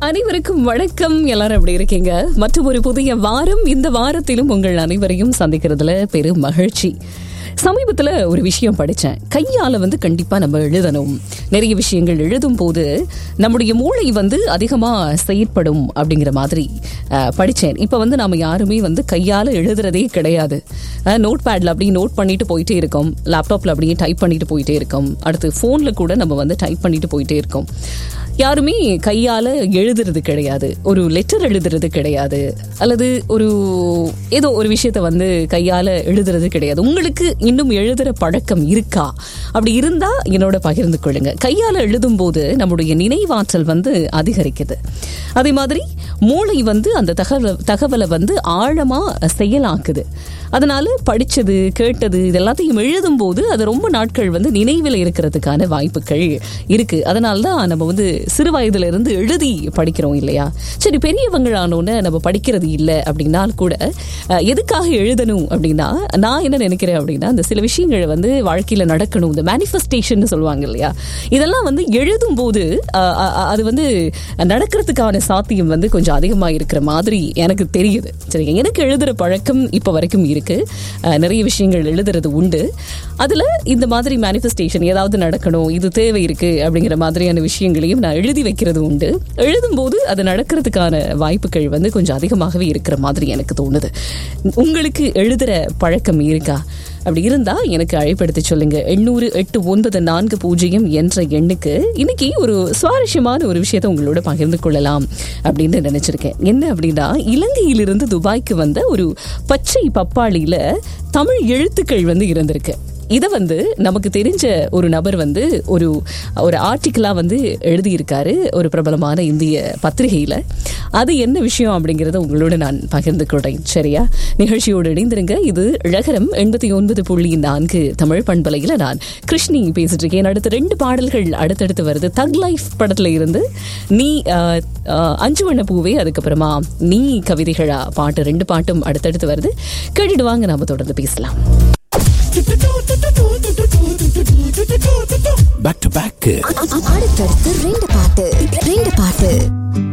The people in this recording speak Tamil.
அனைவருக்கும் வணக்கம் எல்லாரும் எப்படி இருக்கீங்க மற்றும் ஒரு புதிய வாரம் இந்த வாரத்திலும் உங்கள் அனைவரையும் சந்திக்கிறதுல பெரும் மகிழ்ச்சி சமீபத்துல ஒரு விஷயம் படிச்சேன் கையால வந்து கண்டிப்பா நம்ம எழுதணும் நிறைய விஷயங்கள் எழுதும் போது நம்முடைய மூளை வந்து அதிகமா செயற்படும் அப்படிங்கிற மாதிரி அஹ், படிச்சேன் இப்ப வந்து நாம யாருமே வந்து கையால எழுதுறதே கிடையாது நோட் பேட்ல அப்படியே நோட் பண்ணிட்டு போயிட்டே இருக்கோம் லேப்டாப்ல அப்படியே டைப் பண்ணிட்டு போயிட்டே இருக்கோம் அடுத்து போன்ல கூட நம்ம வந்து டைப் பண்ணிட்டு போயிட்டே இருக்கோம் யாருமே கையால எழுதுறது கிடையாது ஒரு லெட்டர் எழுதுறது கிடையாது அல்லது ஒரு ஏதோ ஒரு விஷயத்த வந்து கையால எழுதுறது கிடையாது உங்களுக்கு இன்னும் எழுதுற பழக்கம் இருக்கா அப்படி இருந்தா என்னோட பகிர்ந்து கொள்ளுங்க கையால எழுதும் போது நம்முடைய நினைவாற்றல் வந்து அதிகரிக்குது அதே மாதிரி மூளை வந்து அந்த தகவல் தகவலை வந்து ஆழமா செயலாக்குது அதனால படிச்சது கேட்டது இது எல்லாத்தையும் எழுதும் போது அது ரொம்ப நாட்கள் வந்து நினைவில் இருக்கிறதுக்கான வாய்ப்புகள் இருக்கு அதனால தான் நம்ம வந்து சிறு வயதுல இருந்து எழுதி படிக்கிறோம் இல்லையா சரி பெரியவங்களானோன்னு நம்ம படிக்கிறது இல்லை அப்படின்னா கூட அஹ், எதுக்காக எழுதணும் அப்படின்னா நான் என்ன நினைக்கிறேன் அப்படின்னா இந்த சில விஷயங்கள் வந்து வாழ்க்கையில நடக்கணும் இந்த மேனிஃபெஸ்டேஷன் சொல்லுவாங்க இல்லையா இதெல்லாம் வந்து எழுதும் போது அஹ், அஹ், அது வந்து நடக்கிறதுக்கான சாத்தியம் வந்து கொஞ்சம் அதிகமாக இருக்கிற மாதிரி எனக்கு தெரியுது சரிங்க எனக்கு எழுதுற பழக்கம் இப்போ வரைக்கும் இருக்கு அஹ், நிறைய விஷயங்கள் எழுதுறது உண்டு அதுல இந்த மாதிரி மேனிஃபெஸ்டேஷன் ஏதாவது நடக்கணும் இது தேவை இருக்கு அப்படிங்கிற மாதிரியான விஷயங்களையும் நான் எழுதி வைக்கிறது உண்டு எழுதும் போது அது நடக்கிறதுக்கான வாய்ப்புகள் வந்து கொஞ்சம் அதிகமாகவே இருக்கிற மாதிரி எனக்கு தோணுது உங்களுக்கு எழுதுற பழக்கம் இருக்கா அப்படி இருந்தா எனக்கு அழைப்படுத்தி சொல்லுங்க எண்ணூறு எட்டு ஒன்பது நான்கு பூஜ்ஜியம் என்ற எண்ணுக்கு இன்னைக்கு ஒரு சுவாரஸ்யமான ஒரு விஷயத்தை உங்களோட பகிர்ந்து கொள்ளலாம் அப்படின்னு நினைச்சிருக்கேன் என்ன அப்படின்னா இலங்கையிலிருந்து துபாய்க்கு வந்த ஒரு பச்சை பப்பாளியில தமிழ் எழுத்துக்கள் வந்து இருந்திருக்கு இதை வந்து நமக்கு தெரிஞ்ச ஒரு நபர் வந்து ஒரு ஒரு ஆர்டிக்கிளா வந்து எழுதியிருக்காரு ஒரு பிரபலமான இந்திய பத்திரிகையில அது என்ன விஷயம் அப்படிங்கறத உங்களோட நான் பகிர்ந்து கொள்றேன் சரியா நிகழ்ச்சியோடு இணைந்திருங்க இது இழகரம் எண்பத்தி ஒன்பது புள்ளி நான்கு தமிழ் பண்பலையில நான் கிருஷ்ணி பேசிட்டு இருக்கேன் அடுத்து ரெண்டு பாடல்கள் அடுத்தடுத்து வருது தக் லைஃப் படத்துல இருந்து நீ ஆஹ், ஆஹ், அஞ்சு வண்ண பூவே அதுக்கப்புறமா நீ கவிதைகளா பாட்டு ரெண்டு பாட்டும் அடுத்தடுத்து வருது கேட்டுட்டு வாங்க நாம தொடர்ந்து பேசலாம் பேக் டு பேக் அடுத்தடுத்து ரெண்டு பாட்டு ரெண்டு பாட்டு